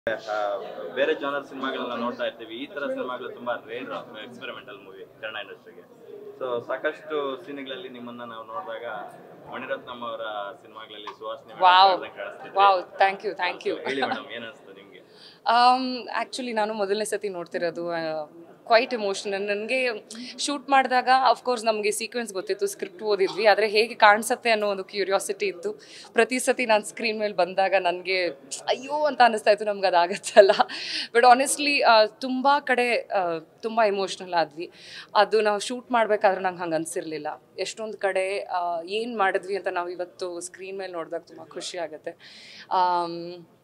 ಆ, ಬೇರೆ ಜಾನರ್ ಸಿನಿಮಾಗಳನ್ನ ನೋಡ್ತಾ ಇರ್ತೀವಿ ಈ ತರ ಸಿನಿಮಾಗಳು ತುಂಬಾ ರೇರ್ ಎಕ್ಸ್ಪೆರಿಮೆಂಟಲ್ ಮೂವಿ ಕನ್ನಡ ಇಂಡಸ್ಟ್ರಿಗೆ ಸೊ ಸಾಕಷ್ಟು ಸೀನ್ಗಳಲ್ಲಿ ನಿಮ್ಮನ್ನ ನಾವು ನೋಡಿದಾಗ ಮಣಿರತ್ನಂ ಅವರ ಸಿನಿಮಾಗಳಲ್ಲಿ ಸುಹಾಸಿನಿ madam ವಾವ್ ಕಾಣ್ದಂಗ್ ಕಾಣಿಸ್ತಿದ್ರು. Wow thank you thank you ಹೇಳಿ ಮೇಡಮ್ ಏನ್ ಅನ್ಸ್ತು ನಿಮ್ಗೆ ಆ್ಯಕ್ಚುಲಿ ನಾನು ಮೊದಲನೇ ಸತಿ ನೋಡ್ತಿರೋದು ಕ್ವೈಟ್ ಎಮೋಷನಲ್ ನನಗೆ ಶೂಟ್ ಮಾಡಿದಾಗ ಅಫ್ಕೋರ್ಸ್ ನಮಗೆ ಸೀಕ್ವೆನ್ಸ್ ಗೊತ್ತಿತ್ತು ಸ್ಕ್ರಿಪ್ಟ್ ಓದಿದ್ವಿ ಆದರೆ ಹೇಗೆ ಕಾಣಿಸುತ್ತೆ ಅನ್ನೋ ಒಂದು ಕ್ಯೂರಿಯಾಸಿಟಿ ಇತ್ತು ಪ್ರತಿ ಸತಿ ನಾನು ಸ್ಕ್ರೀನ್ ಮೇಲೆ ಬಂದಾಗ ನನಗೆ ಅಯ್ಯೋ ಅಂತ ಅನ್ನಿಸ್ತಾ ಇತ್ತು ನಮ್ಗೆ ಅದಾಗತ್ತಲ್ಲ ಬಟ್ ಆನೆಸ್ಟ್ಲಿ ತುಂಬ ಕಡೆ ತುಂಬ ಎಮೋಷ್ನಲ್ ಆದ್ವಿ ಅದು ನಾವು ಶೂಟ್ ಮಾಡಬೇಕಾದ್ರೆ ನಂಗೆ ಹಂಗೆ ಅನಿಸಿರ್ಲಿಲ್ಲ ಎಷ್ಟೊಂದು ಕಡೆ ಏನು ಮಾಡಿದ್ವಿ ಅಂತ ನಾವು ಇವತ್ತು ಸ್ಕ್ರೀನ್ ಮೇಲೆ ನೋಡಿದಾಗ ತುಂಬ ಖುಷಿ ಆಗುತ್ತೆ ಆಮ್,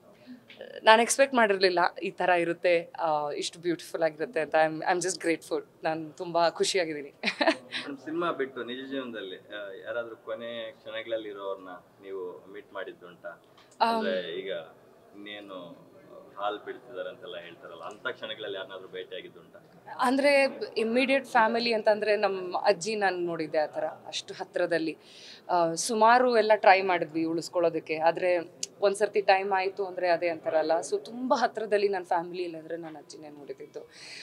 ನಾನು ಎಕ್ಸ್ಪೆಕ್ಟ್ ಮಾಡಿರಲಿಲ್ಲ ಈ ಥರ ಇರುತ್ತೆ ಆ, ಇಷ್ಟು ಬ್ಯೂಟಿಫುಲ್ ಆಗಿರುತ್ತೆ ಅಂತ ಐ ಆಮ್ ಜಸ್ಟ್ ಗ್ರೇಟ್ಫುಲ್ ನಾನು ತುಂಬ ಖುಷಿಯಾಗಿದ್ದೀನಿ ಮೇಡಮ್ ಸಿನಿಮಾ ಬಿಟ್ಟು ನಿಜ ಜೀವನದಲ್ಲಿ ಆ, ಯಾರಾದ್ರೂ ಕೊನೆ ಕ್ಷಣಗಳಲ್ಲಿ ಇರೋರ್ನ ನೀವು ಮೀಟ್ ಮಾಡಿದ್ದುಂಟಾ ಅಂದ್ರೆ ಈಗ ಇನ್ನೇನು ಹಾಲ್ ಬಿಡ್ತಿದಾರೆ ಅಂತೆಲ್ಲ ಹೇಳ್ತಾರಲ್ಲ ಅಂತ ಕ್ಷಣಗಳಲ್ಲಿ ಯಾರನ್ನಾದ್ರೂ ಭೇಟಿ ಆಗಿದ್ದುಂಟಾ ಅಂದರೆ ಇಮ್ಮಿಡಿಯೇಟ್ ಫ್ಯಾಮಿಲಿ ಅಂತಂದರೆ ನಮ್ಮ ಅಜ್ಜಿ ನಾನು ನೋಡಿದ್ದೆ ಆ ಥರ ಅಷ್ಟು ಹತ್ತಿರದಲ್ಲಿ ಆ, ಸುಮಾರು ಎಲ್ಲ ಟ್ರೈ ಮಾಡಿದ್ವಿ ಉಳಿಸ್ಕೊಳ್ಳೋದಕ್ಕೆ ಆದರೆ ಒಂದು ಸರ್ತಿ ಟೈಮ್ ಆಯಿತು ಅಂದರೆ ಅದೇ ಅಂತಾರಲ್ಲ ಸೊ ತುಂಬ ಹತ್ತಿರದಲ್ಲಿ ನನ್ನ ಫ್ಯಾಮಿಲಿ ಇಲ್ಲಾಂದರೆ ನನ್ನ ಅಜ್ಜಿನೇ ನೋಡಿದ್ದು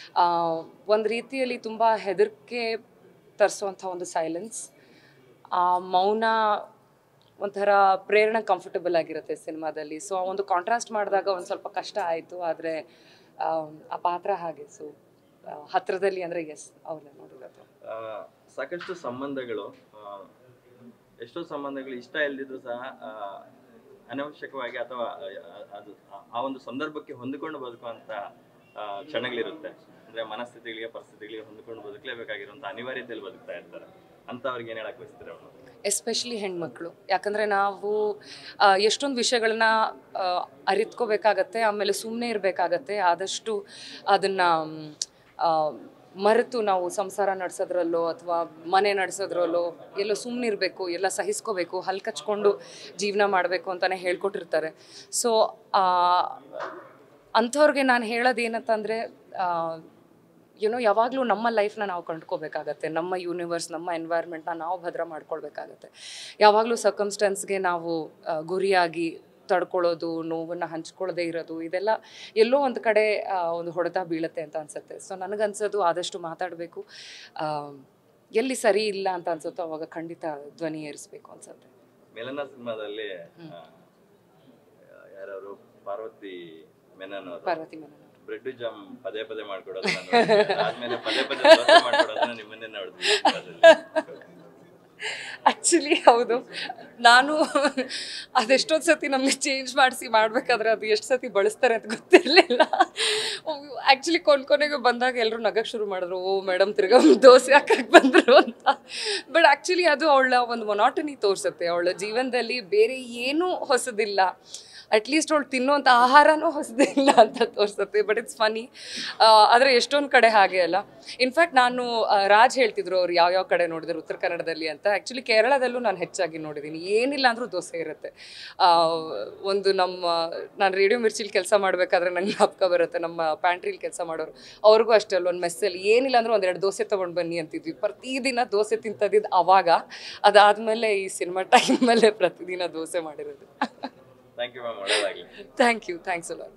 ಒಂದು ರೀತಿಯಲ್ಲಿ ತುಂಬ ಹೆದರಿಕೆ ತರಿಸುವಂಥ ಒಂದು ಸೈಲೆನ್ಸ್ ಆ ಮೌನ ಒಂಥರ ಪ್ರೇರಣೆ ಕಂಫರ್ಟಬಲ್ ಆಗಿರುತ್ತೆ ಸಿನಿಮಾದಲ್ಲಿ ಸೊ ಒಂದು ಕಾಂಟ್ರಾಸ್ಟ್ ಮಾಡಿದಾಗ ಒಂದು ಸ್ವಲ್ಪ ಕಷ್ಟ ಆಯಿತು ಆದರೆ ಆ ಪಾತ್ರ ಹಾಗೆ ಸೊ ಹತ್ತಿರದಲ್ಲಿ ಅಂದರೆ ಎಸ್ ಅವ್ರನ್ನ ನೋಡಿರೋದು ಆ, ಸಾಕಷ್ಟು ಸಂಬಂಧಗಳು ಆ, ಎಷ್ಟೋ ಸಂಬಂಧಗಳು ಇಷ್ಟ ಇಲ್ದಿದ್ರು ಸಹ ಆ, ಅನವಶ್ಯಕವಾಗಿ ಅಥವಾ ಆ, ಅದು ಆ- ಆ ಒಂದು ಸಂದರ್ಭಕ್ಕೆ ಹೊಂದಿಕೊಂಡು ಬದುಕುವಂತ ಆ, ಕ್ಷಣಗಳಿರುತ್ತೆ ಅಂದ್ರೆ ಮನಸ್ಥಿತಿಗಳಿಗೆ ಪರಿಸ್ಥಿತಿಗಳಿಗೆ ಹೊಂದಿಕೊಂಡು ಬದುಕಲೇಬೇಕಾಗಿರುವಂತ ಅನಿವಾರ್ಯತೆಯಲ್ಲಿ ಬದುಕ್ತಾ ಇರ್ತಾರೆ ಅಂತವ್ರಿಗೆ ಏನ್ ಹೇಳಕ್ ಬಯಸ್ತೀರ ಮೇಡಮ್ ಎಸ್ಪೆಷಲಿ ಹೆಣ್ಮಕ್ಳು ಯಾಕಂದರೆ ನಾವು ಆ, ಎಷ್ಟೊಂದು ವಿಷಯಗಳನ್ನ ಆ, ಅರಿತ್ಕೋಬೇಕಾಗತ್ತೆ ಆಮೇಲೆ ಸುಮ್ಮನೆ ಇರಬೇಕಾಗತ್ತೆ ಆದಷ್ಟು ಅದನ್ನು ಮರೆತು ನಾವು ಸಂಸಾರ ನಡೆಸೋದ್ರಲ್ಲೋ ಅಥವಾ ಮನೆ ನಡೆಸೋದ್ರಲ್ಲೋ ಎಲ್ಲೋ ಸುಮ್ಮನೆ ಇರಬೇಕು ಎಲ್ಲ ಸಹಿಸ್ಕೋಬೇಕು ಹಲ್ ಕಚ್ಕೊಂಡು ಜೀವನ ಮಾಡಬೇಕು ಅಂತಲೇ ಹೇಳ್ಕೊಟ್ಟಿರ್ತಾರೆ ಸೊ ಅಂಥವ್ರಿಗೆ ನಾನು ಹೇಳೋದು ಏನಂತಂದರೆ ಯುನೋ ಯಾವಾಗಲೂ ನಮ್ಮ ಲೈಫ್ನ ನಾವು ಕಂಡ್ಕೋಬೇಕಾಗತ್ತೆ ನಮ್ಮ ಯೂನಿವರ್ಸ್ ನಮ್ಮ ಎನ್ವೈರ್ಮೆಂಟ್ನ ನಾವು ಭದ್ರ ಮಾಡ್ಕೊಳ್ಬೇಕಾಗತ್ತೆ ಯಾವಾಗಲೂ ಸರ್ಕಮ್ಸ್ಟೆನ್ಸ್ಗೆ ನಾವು ಆ, ಗುರಿಯಾಗಿ ತಡ್ಕೊಳ್ಳೋದು ನೋವನ್ನು ಹಂಚ್ಕೊಳ್ಳದೆ ಇರೋದು ಇದೆಲ್ಲ ಎಲ್ಲೋ ಒಂದು ಕಡೆ ಆ, ಒಂದು ಹೊಡೆತ ಬೀಳುತ್ತೆ ಅಂತ ಅನ್ಸುತ್ತೆ ಸೊ ನನಗನ್ಸೋದು ಆದಷ್ಟು ಮಾತಾಡಬೇಕು ಎಲ್ಲಿ ಸರಿ ಇಲ್ಲ ಅಂತ ಅನ್ಸುತ್ತೋ ಅವಾಗ ಖಂಡಿತ ಧ್ವನಿ ಏರಿಸ್ಬೇಕು ಅನ್ಸುತ್ತೆ ಮೇಲನ ಸಿನಿಮಾದಲ್ಲಿ ಯಾರು ಪಾರ್ವತಿ ಮೆನನ್ ಅವರು ಪಾರ್ವತಿ ಮೇನನ್ ಅವರು ಬ್ರೆಡ್ ಜಾಮ್ ಪದೇ ಪದೇ ಮಾಡ್ಕೊಡೋದನ್ನ ನೋಡಿದ್ವಿ. ಆದ್ಮೇಲೆ ಪದೇ ಪದೇ ದೋಸೆ ಮಾಡ್ಕೊಡೋದನ್ನ ನಿಮ್ಮನ್ನೇ ನೋಡಿದ್ವಿ ಸಿನಿಮಾದಲ್ಲಿ. ಆ್ಯಕ್ಚುಲಿ ಹೌದು ನಾನು ಅದೆಷ್ಟೊಂದು ಸತಿ ನಮಗೆ ಚೇಂಜ್ ಮಾಡಿಸಿ ಮಾಡಬೇಕಾದ್ರೆ ಅದು ಎಷ್ಟು ಸತಿ ಬಳಸ್ತಾರೆ ಅಂತ ಗೊತ್ತಿರಲಿಲ್ಲ ಆ್ಯಕ್ಚುಲಿ ಕೊನೆ ಕೊನೆಗೆ ಬಂದಾಗ ಎಲ್ಲರೂ ನಗಕ್ಕೆ ಶುರು ಮಾಡಿದ್ರು ಓ ಮೇಡಮ್ ತಿರ್ಗಾ ದೋಸೆ ಹಾಕಕ್ಕೆ ಬಂದರು ಅಂತ ಬಟ್ ಆ್ಯಕ್ಚುಲಿ ಅದು ಅವಳ ಒಂದು ಮೊನಾಟನಿ ತೋರಿಸುತ್ತೆ ಅವಳ ಜೀವನದಲ್ಲಿ ಬೇರೆ ಏನೂ ಹೊಸದಿಲ್ಲ ಅಟ್ಲೀಸ್ಟ್ ಅವಳು ತಿನ್ನೋಂಥ ಆಹಾರನೂ ಹೊಸದಿಲ್ಲ ಅಂತ ತೋರಿಸುತ್ತೆ ಬಟ್ ಇಟ್ಸ್ ಫನಿ ಆದರೆ ಎಷ್ಟೊಂದು ಕಡೆ ಹಾಗೆ ಅಲ್ಲ ಇನ್ಫ್ಯಾಕ್ಟ್ ನಾನು ಆ, ರಾಜ್ ಹೇಳ್ತಿದ್ರು ಅವ್ರು ಯಾವ್ಯಾವ ಕಡೆ ನೋಡಿದ್ರು ಉತ್ತರ ಕನ್ನಡದಲ್ಲಿ ಅಂತ ಆ್ಯಕ್ಚುಲಿ ಕೇರಳದಲ್ಲೂ ನಾನು ಹೆಚ್ಚಾಗಿ ನೋಡಿದ್ದೀನಿ ಏನಿಲ್ಲ ಅಂದರೂ ದೋಸೆ ಇರುತ್ತೆ ಆ, ಒಂದು ನಮ್ಮ ನಾನು ರೇಡಿಯೋ ಮಿರ್ಚಿಲಿ ಕೆಲಸ ಮಾಡಬೇಕಾದ್ರೆ ನಂಗೆ ಜ್ಞಾಪಕ ಬರುತ್ತೆ ನಮ್ಮ ಪ್ಯಾಂಟ್ರಿಲಿ ಕೆಲಸ ಮಾಡೋರು ಅವ್ರಿಗೂ ಅಷ್ಟೇ ಅಲ್ಲ ಒಂದು ಮೆಸ್ಸಲ್ಲಿ ಏನಿಲ್ಲ ಅಂದರೂ ಒಂದೆರಡು ದೋಸೆ ತೊಗೊಂಡು ಬನ್ನಿ ಅಂತಿದ್ವಿ ಪ್ರತಿದಿನ ದೋಸೆ ತಿಂತದಿದ್ದು ಅವಾಗ ಅದಾದಮೇಲೆ ಈ ಸಿನಿಮಾ ಟೈಮಲ್ಲೇ ಪ್ರತಿದಿನ ದೋಸೆ ಮಾಡಿರೋದು ಥ್ಯಾಂಕ್ ಯು ಮ್ಯಾಮ್ ಒಳ್ಳೇದಾಗ್ಲಿ ಥ್ಯಾಂಕ್ ಯು ಥ್ಯಾಂಕ್ಸ್ ಅಲ್ಲ